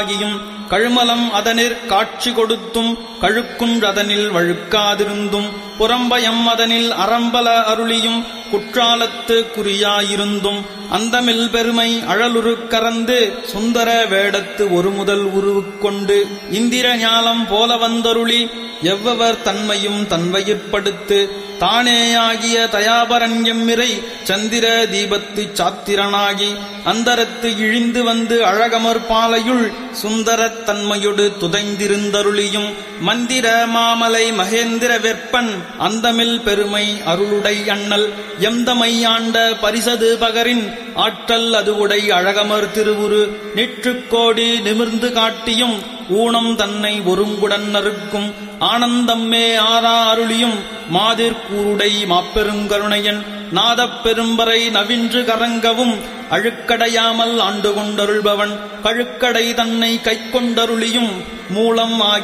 ஆகியும் கழுமலம் அதனிற் காட்சி கொடுத்தும் கழுக்குன்றதனில் வழுக்காதிருந்தும் புறம்பயம் அதனில் அறம்பல அருளியும் குற்றாலத்து குறியாயிருந்தும் அந்தமில் பெருமை அழலுரு கறந்து சுந்தர வேடத்து ஒரு முதல் உருவுக்கொண்டு இந்திர ஞாலம் போல வந்தருளி எவ்வவர் தன்மையும் தன்வயிற்படுத்து தானேயாகிய தயாபரன் எம்மிரை சந்திர தீபத்து சாத்திரனாகி அந்தரத்து இழிந்து வந்து அழகமர் பாலையுள் சுந்தரத் தன்மையொடு துதைந்திருந்தருளியும் மந்திர மாமலை மகேந்திர வெற்பன் அந்தமில் பெருமை அருளுடை அண்ணல் எந்தமை ஆண்ட பரிசது பகரின் ஆற்றல் அது உடை அழகமர் திருவுரு நிற்றுக்கோடி நிமிர்ந்து காட்டியும் ஊனம் தன்னை ஒருங்குடன் நறுக்கும் ஆனந்தம்மே ஆரா அருளியும் மாதிர்கூருடை மாப்பெருங்கருணையன் நாதப் பெரும்பறை நவின்று கரங்கவும் அழுக்கடையாமல் ஆண்டு கொண்டருள்பவன் கழுக்கடை தன்னை கைக்கொண்டருளியும் மூலம் ஆகி